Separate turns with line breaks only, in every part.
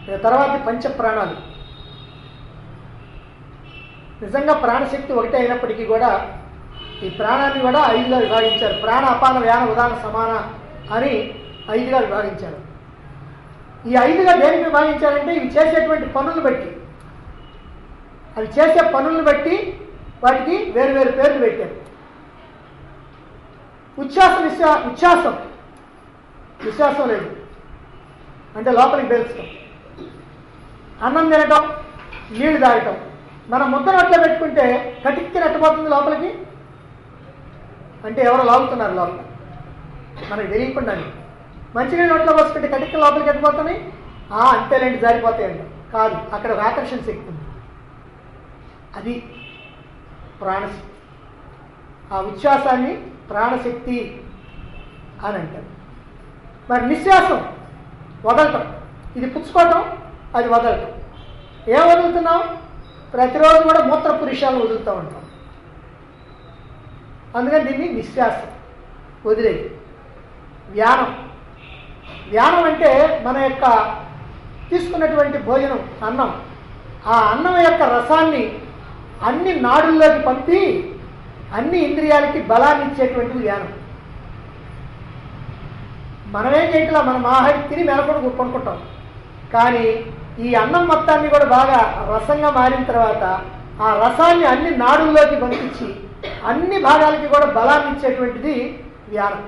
ఇక తర్వాత పంచ ప్రాణాలు నిజంగా ప్రాణశక్తి ఒకటే అయినప్పటికీ కూడా ఈ ప్రాణాన్ని కూడా ఐదుగా విభాగించారు ప్రాణ అపాన వ్యాన ఉదాన సమాన అని ఐదుగా విభాగించారు ఈ ఐదుగా దేనికి విభాగించారంటే ఇవి చేసేటువంటి పనులను బట్టి అవి చేసే పనులను బట్టి వాటికి వేరు వేరు పేర్లు పెట్టారు ఉచ్ఛ్వాస విశ్వా ఉచ్ఛ్వాసం విశ్వాసం లేదు అంటే లోపలికి తెలుస్తాం అన్నం తినటం నీళ్లు తాగటం మనం ముద్ద నోట్లో పెట్టుకుంటే కటిక్కి నెట్టబోతుంది లోపలికి అంటే ఎవరో లాగుతున్నారు లోపల మనకి తెలియకుండానే మంచినీళ్ళు నోట్లో పోసుకుంటే కటిక్కి లోపలికి ఎట్టిపోతున్నాయి ఆ అంతేలేండి జారిపోతాయండి కాదు అక్కడ ఒక ఆకర్షణ శక్తి ఉంది అది ప్రాణశక్తి ఆ ఉచ్ఛ్వాసాన్ని ప్రాణశక్తి అని అంటారు మరి నిశ్వాసం వదలటం ఇది పుచ్చుకోవటం అది వదలటం ఏం వదులుతున్నాం ప్రతిరోజు కూడా మూత్ర పురుషాలు వదులుతూ ఉంటాం అందుకని దీన్ని నిశ్వాసం వదిలేది వ్యానం వ్యానం అంటే మన యొక్క తీసుకున్నటువంటి భోజనం అన్నం ఆ అన్నం యొక్క రసాన్ని అన్ని నాడుల్లోకి పంపి అన్ని ఇంద్రియాలకి బలాన్ని ఇచ్చేటువంటిది వ్యానం మనమేం చేయట్లా మనం ఆహారం తిని మెలకొని కొనుక్కుంటాం కానీ ఈ అన్నం మొత్తాన్ని కూడా బాగా రసంగా మారిన తర్వాత ఆ రసాన్ని అన్ని నాడుల్లోకి పంపించి అన్ని భాగాలకి కూడా బలాన్ని ఇచ్చేటువంటిది వ్యానం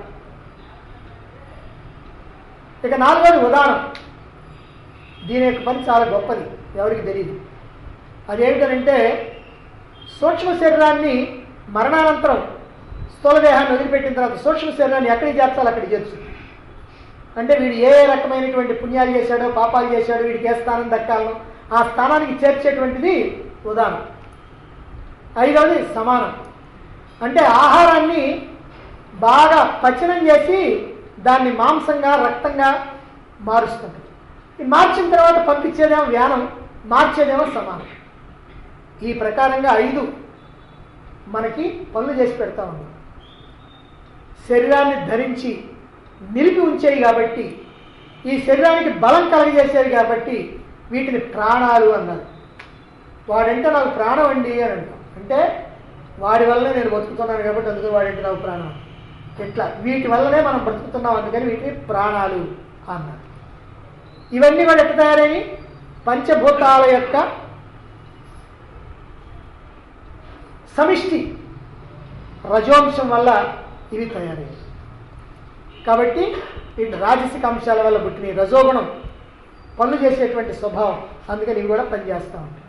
ఇక నాలుగోది ఉదాహరణ దీని యొక్క పని చాలా గొప్పది ఎవరికి తెలియదు అదేమిటనంటే సూక్ష్మ శరీరాన్ని మరణానంతరం స్థూల దేహాన్ని వదిలిపెట్టిన తర్వాత సూక్ష్మ శరీరాన్ని ఎక్కడికి చేర్చాలో అక్కడికి చేర్చు అంటే వీడు ఏ రకమైనటువంటి పుణ్యాలు చేశాడో పాపాలు చేశాడో వీడికి ఏ స్థానం దక్కాలను ఆ స్థానానికి చేర్చేటువంటిది ఉదాహరణ ఐదవది సమానం అంటే ఆహారాన్ని బాగా పచనం చేసి దాన్ని మాంసంగా రక్తంగా మారుస్తుంది ఈ మార్చిన తర్వాత పంపించేదేమో వ్యానం మార్చేదేమో సమానం ఈ ప్రకారంగా ఐదు మనకి పనులు చేసి పెడతా ఉన్నాం శరీరాన్ని ధరించి నిలిపి ఉంచేవి కాబట్టి ఈ శరీరానికి బలం కలగజేసేవి కాబట్టి వీటిని ప్రాణాలు అన్నారు వాడంటే నాకు ప్రాణం అండి అని అంటాం అంటే వాడి వల్లనే నేను బతుకుతున్నాను కాబట్టి అందుకే వాడంటే నాకు ప్రాణం ఇట్లా వీటి వల్లనే మనం బ్రతుకుతున్నాం అందుకని వీటిని ప్రాణాలు అన్నారు ఇవన్నీ కూడా ఎట్లా తయారయ్యి పంచభూతాల యొక్క సమిష్టి రజోంశం వల్ల ఇవి తయారయ్యాయి కాబట్టి వీటి రాజసిక అంశాల వల్ల పుట్టిన ఈ రజోగుణం పనులు చేసేటువంటి స్వభావం అందుకని ఇవి కూడా పనిచేస్తూ ఉంటాయి